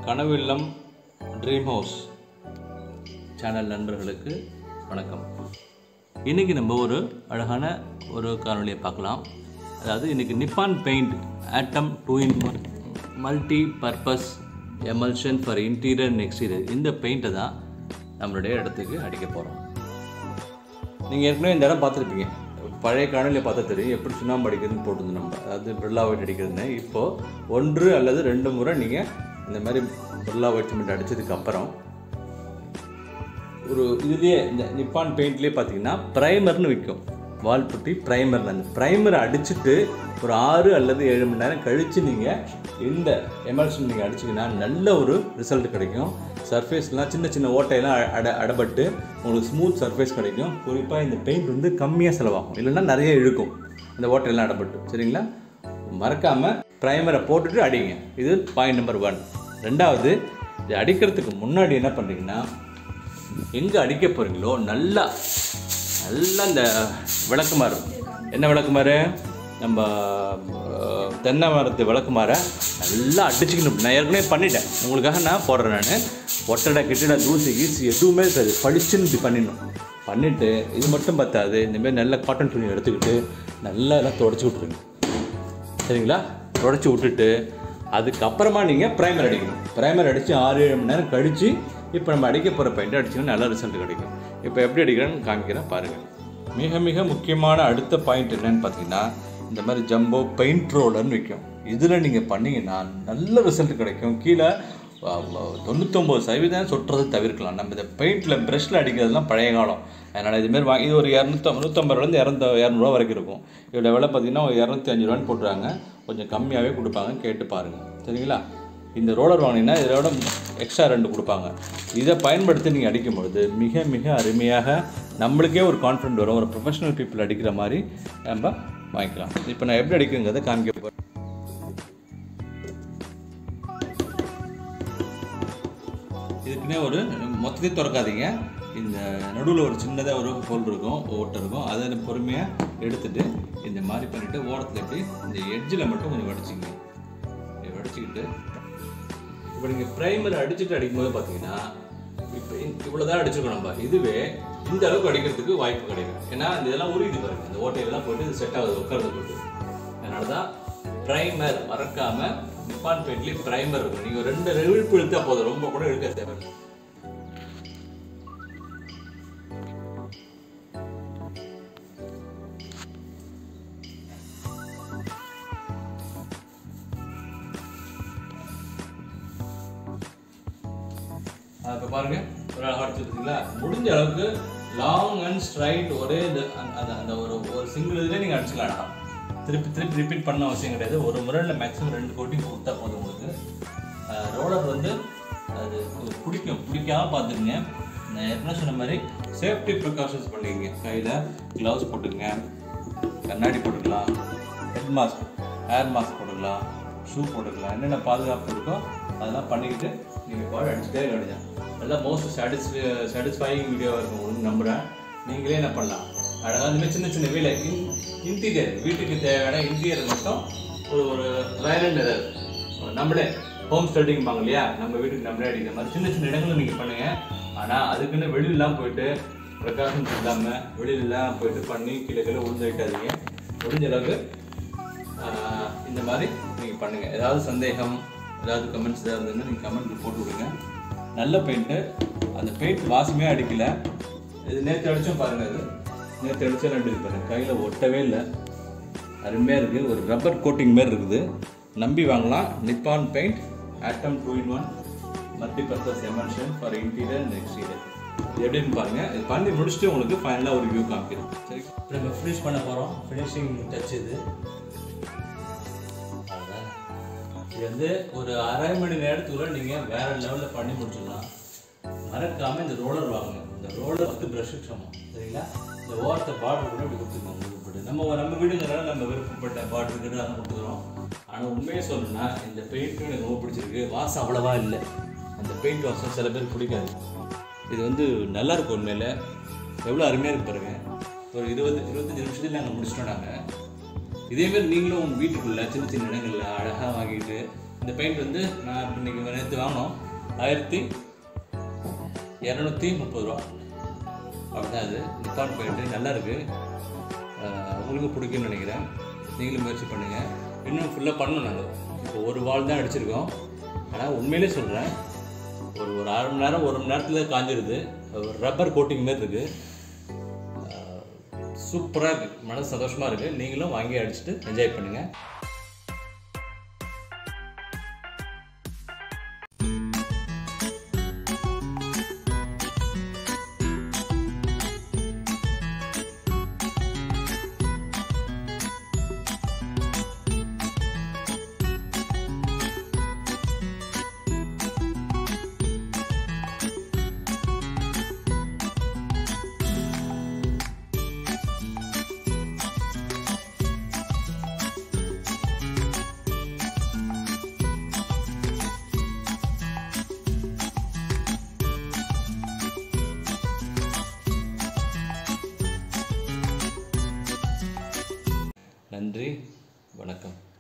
கனவு இல்லம் dream house channel நண்பர்களுக்கு வணக்கம் இன்றைக்கி நம்ம ஒரு அழகான ஒரு காணொலியை பார்க்கலாம் அதாவது இன்றைக்கி Nippon paint atom two in multi purpose emulsion for interior and exterior இந்த பெயிண்ட்டை தான் நம்மளுடைய இடத்துக்கு அடிக்க போகிறோம் நீங்கள் ஏற்கனவே இந்த இடம் பார்த்துருப்பீங்க பழைய காணொலியில் பார்த்தா தெரியும் எப்படி சுண்ணாம்பு அடிக்கிறதுன்னு போட்டுருந்து நம்ம அதாவது பிர்லா ஒயிட் அடிக்கிறதுன்னு இப்போது ஒன்று அல்லது ரெண்டு முறை நீங்கள் இந்த மாதிரி பிர்லா ஒயிட் சிமெண்ட் அடித்ததுக்கு அப்புறம் ஒரு இதுலேயே இந்த நிப்பான் பெயிண்ட்லேயே பார்த்தீங்கன்னா ப்ரைமர்னு விற்கும் வால் புட்டி ப்ரைமர் அந்த ப்ரைமரை அடிச்சுட்டு ஒரு ஆறு அல்லது ஏழு மணி நேரம் கழித்து நீங்கள் இந்த எமல்ஷன் நீங்கள் அடிச்சிங்கன்னா நல்ல ஒரு ரிசல்ட் கிடைக்கும் சர்ஃபேஸ்லாம் சின்ன சின்ன ஓட்டையெல்லாம் அ- அட அடபட்டு உங்களுக்கு ஸ்மூத் சர்ஃபேஸ் கிடைக்கும் குறிப்பாக இந்த பெயிண்ட் வந்து கம்மியாக செலவாகும் இல்லைன்னா நிறைய இழுக்கும் இந்த ஓட்டையெல்லாம் அடபட்டு சரிங்களா மறக்காமல் ப்ரைமரை போட்டுட்டு அடிங்க இது பாயிண்ட் நம்பர் ஒன் ரெண்டாவது இது அடிக்கிறதுக்கு முன்னாடி என்ன பண்ணுறீங்கன்னா எங்கே அடிக்க போகிறீங்களோ நல்லா நல்லா இந்த விளக்குமாறு என்ன விளக்குமாறு நம்ம அஹ், தென்னை மரத்து விளக்குமாறை நல்லா அடிச்சுக்கணும் நான் ஏற்கனவே பண்ணிட்டேன் உங்களுக்காக நான் போடுறேன் நான் ஒட்டடை கிட்டட தூசி கீசி எதுவுமே இருக்காது பளிச்சுன்னு இப்படி பண்ணிடணும் பண்ணிவிட்டு இது மட்டும் பத்தாது இந்தமாரி நல்ல காட்டன் துணி எடுத்துக்கிட்டு நல்லா எல்லாம் தொடச்சி விட்ருங்க சரிங்களா தொடச்சி விட்டுட்டு அதுக்கப்புறமா நீங்கள் ப்ரைமர் அடிக்கணும் ப்ரைமர் அடித்து ஆறு ஏழு மணி நேரம் கழித்து இப்போ நம்ம அடிக்க போகிற பெயிண்ட் அடிச்சிங்கன்னா நல்ல ரிசல்ட் கிடைக்கும் இப்போ எப்படி அடிக்கிறேன்னு காமிக்கிறேன் பாருங்கள் மிக மிக முக்கியமான அடுத்த பாயிண்ட் என்னன்னு பார்த்தீங்கன்னா இந்த மாதிரி ஜம்போ பெயிண்ட் ரோலர்னு விற்கும் இதில் நீங்கள் பண்ணீங்கன்னா நல்ல ரிசல்ட் கிடைக்கும் கீழே தொண்ணூத்தொம்பது சதவீதம் சொட்டுறது தவிர்க்கலாம் நம்ம இந்த பெயிண்டில் ப்ரஷில் அடிக்கிறதுலாம் பழைய காலம் அதனால் இதுமாரி வாங்கி இது ஒரு இரநூத்தம் நூற்றம்பது ரூபாலேருந்து இரநூத்த இரநூறுவா வரைக்கும் இருக்கும் இதோட விலை பார்த்தீங்கன்னா ஒரு இரநூத்தி அஞ்சு ரூபான்னு போட்டுறாங்க கொஞ்சம் கம்மியாகவே கொடுப்பாங்க கேட்டு பாருங்கள் சரிங்களா இந்த ரோலர் வாங்கினீங்கன்னா இதோட எக்ஸ்ட்ரா ரெண்டு கொடுப்பாங்க இதை பயன்படுத்தி நீங்கள் அடிக்கும் பொழுது மிக மிக அருமையாக நம்மளுக்கே ஒரு கான்ஃபிடென்ட் வரும் ஒரு ப்ரொஃபஷனல் பீப்புள் அடிக்கிற மாதிரி நம்ம வாங்கிக்கலாம் இப்போ நான் எப்படி அடிக்குங்கிறத காமிக்க போகிறேன் இதுக்குன்னே ஒரு மொத்தத்தையும் திறக்காதீங்க இந்த நடுவில் ஒரு சின்னதாக ஒரு ஹோல் இருக்கும் ஓட்டை இருக்கும் அதை பொறுமையாக எடுத்துட்டு இந்த மாதிரி பண்ணிவிட்டு ஓரத்தில் எப்படி இந்த எட்ஜில் மட்டும் கொஞ்சம் வடிச்சிங்க இதை வடிச்சுக்கிட்டு இப்போ நீங்கள் ப்ரைமர் அடிச்சுட்டு அடிக்கும்போது பார்த்தீங்கன்னா இப்போ இவ்வளோ தான் அடிச்சிருக்கோம் நம்ம இதுவே இந்த அளவுக்கு அடிக்கிறதுக்கு வாய்ப்பு கிடைக்கும் ஏன்னா இந்த இதெல்லாம் உரியுது பாருங்க இந்த ஓட்டையெல்லாம் போட்டு இது செட் ஆகுது உட்கார்ந்து போட்டு அதனால தான் ப்ரைமர் மறக்காம நிப்பான் பெயிண்ட்லேயே ப்ரைமர் இருக்கும் நீங்கள் ரெண்டு இழுப்பு இழுத்தா போதும் ரொம்ப கூட இழுக்க தேவையில்லை இப்போ பாருங்க ஒரு அழகாக அடிச்சுருக்கீங்களா முடிஞ்ச அளவுக்கு லாங் அண்ட் ஸ்ட்ரைட் ஒரே இது அந்த- அந்த அந்த ஒரு ஒரு சிங்கிள் இதுலேயே நீங்கள் அடிச்சுக்கலாம் அழகா. திருப்பி திருப்பி ரிப்பீட் பண்ண அவசியம் கிடையாது ஒரு முறையில் மேக்ஸிமம் ரெண்டு கோட்டிங் கொடுத்தா போதும் உங்களுக்கு ரோலர் வந்து அது பிடிக்கும் பிடிக்காம பார்த்துக்குங்க நான் ஏற்கனவே சொன்ன மாதிரி சேஃப்டி ப்ரிகாஷன்ஸ் பண்ணிக்கங்க கையில் க்ளவுஸ் போட்டுக்கங்க கண்ணாடி போட்டுக்கலாம் ஹெட் மாஸ்க் ஏர் மாஸ்க் போட்டுக்கலாம் ஷூ போட்டுக்கலாம் என்னென்ன பாதுகாப்பு இருக்கோ அதெல்லாம் பண்ணிக்கிட்டு நீங்கள் பாடு அடிச்சுட்டே கிடையாது நல்லா மோஸ்ட் சாட்டிஸ்ஃபை சாட்டிஸ்ஃபைங் வீடியோவாக இருக்கும் உங்களுக்கு நம்புகிறேன் நீங்களே என்ன பண்ணலாம் அழகாக இந்த மாதிரி சின்ன சின்ன வேலை இன் இன்டீரியர் வீட்டுக்கு தேவையான இன்டீரியர் மட்டும் ஒரு ஒரு வயலண்ட் நம்மளே ஹோம் ஸ்டடிங் பாங்க இல்லையா நம்ம வீட்டுக்கு நம்மளே அடிக்கிற மாதிரி சின்ன சின்ன இடங்களும் நீங்கள் பண்ணுங்கள் ஆனால் அதுக்குன்னு வெளியிலலாம் போயிட்டு பிரகாசம் இல்லாமல் வெளியிலலாம் போயிட்டு பண்ணி கீழே கீழே உளுந்து வைக்காதீங்க முடிஞ்ச அளவுக்கு ஆஹ், இந்த மாதிரி நீங்கள் பண்ணுங்கள் ஏதாவது சந்தேகம் ஏதாவது கமெண்ட்ஸ் ஏதாவது இருந்ததுன்னா நீங்கள் கமெண்ட் போட்டு விடுங்க நல்ல பெயிண்ட்டு அந்த பெயிண்ட் வாசமே அடிக்கல இது நேற்று அடிச்சும் பாருங்கள் இது நேற்று அடிச்சா ரெண்டு இது பாருங்கள் கையில் ஒட்டவே இல்லை அருமையாக இருக்குது ஒரு ரப்பர் கோட்டிங் மாதிரி இருக்குது நம்பி வாங்கலாம் Nippon paint atom two in one multi purpose emulsion for interior and exterior இது எப்படின்னு பாருங்கள் இது பண்ணி முடிச்சுட்டு உங்களுக்கு ஃபைனலாக ஒரு வியூ காமிக்கிறோம் சரி இப்போ நம்ம ஃபினிஷ் பண்ண போகிறோம் ஃபினிஷிங் டச் இது அவ்வளவுதான். இது வந்து ஒரு அரை மணி நேரத்துக்குள்ள நீங்கள் வேற லெவலில் பண்ணி முடிச்சிடலாம் மறக்காம இந்த ரோலர் வாங்குங்க இந்த ரோலர் வந்து ப்ரஷ்ஷுக்கு சமம் சரிங்களா இந்த ஓரத்தை பார்டர் கூட இப்படி கொடுத்துருக்கோம் விருப்பப்பட்டு நம்ம நம்ம வீடுங்கிறனால நம்ம விருப்பப்பட்ட பார்டர் கிட்ட அதை கொடுத்துக்கிறோம் ஆனால் உண்மையை சொல்லணும்னா இந்த பெயிண்ட்டும் எனக்கு ரொம்ப பிடிச்சிருக்கு வாசம் அவ்வளவா இல்லை அந்த பெயிண்ட் வாசம் சில பேருக்கு பிடிக்காது இது வந்து நல்லா இருக்கும் உண்மையில் எவ்வளோ அருமையாக இருக்கு பாருங்க ஒரு இருபது இருபத்தஞ்சி நிமிஷத்தில் நாங்கள் முடிச்சிட்டோம் நாங்கள் இதே மாதிரி நீங்களும் உங்கள் வீட்டுக்குள்ளே சின்ன சின்ன இடங்களில் அழகாக வாங்கிட்டு இந்த பெயிண்ட் வந்து நான் இப்போ இன்னைக்கு நேற்று வாங்கினோம் ஆயிரத்தி இரநூத்தி முப்பது ரூபா அப்படிதான் அது நிப்பான் பெயிண்ட்டு நல்லா இருக்கு அஹ் உங்களுக்கும் பிடிக்கும்னு நினைக்கிறேன் நீங்களும் முயற்சி பண்ணுங்கள் இன்னும் ஃபுல்லாக பண்ணணும் நாங்கள் இப்போ ஒரு வால் தான் அடிச்சிருக்கோம் ஆனால் உண்மையிலே சொல்கிறேன் ஒரு ஒரு அரை மணி நேரம் ஒரு மணி நேரத்தில் காஞ்சிருது ஒரு ரப்பர் கோட்டிங் மாதிரி இருக்குது சூப்பராக இருக்குது மனசு சந்தோஷமாக இருக்குது நீங்களும் வாங்கி அடிச்சுட்டு என்ஜாய் பண்ணுங்கள் நன்றி வணக்கம்